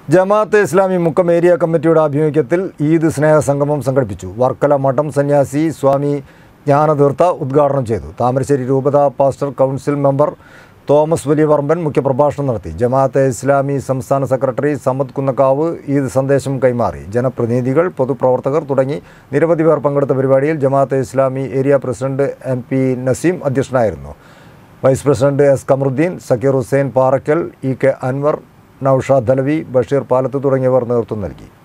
Jamaat-e Islami Mukkam area കമ്മിറ്റിയുടെ ആഭിമുഖ്യത്തിൽ ഈദ് സ്നേഹ സംഗമം സംഘടിപ്പിച്ചു വർക്കല മഠം സന്യാസി സ്വാമി ജ്ഞാനതീർത്ഥ ഉദ്ഘാടനം ചെയ്തു താമരശ്ശേരി രൂപത pastor council member Thomas Valiyaparampan മുഖ്യപ്രഭാഷണം നടത്തി ജമാഅത്തെ ഇസ്ലാമി സംസ്ഥാന സെക്രട്ടറി സമദ് കുന്നക്കാവ് ഈദ് സന്ദേശം കൈമാറി ജനപ്രതിനിധികൾ പൊതുപ്രവർത്തകർ തുടങ്ങി നിരവധി പേർ പങ്കെടുത്ത പരിപാടിയിൽ Jamaate Islami area president M P Naseem അധ്യക്ഷനായിരുന്നു vice president S Kamaruddin Zakir Hussain Parakkal E K Anwar Naushad Dalavi Basheer Palath തുടങ്ങിയവർ നേതൃത്വം നൽകി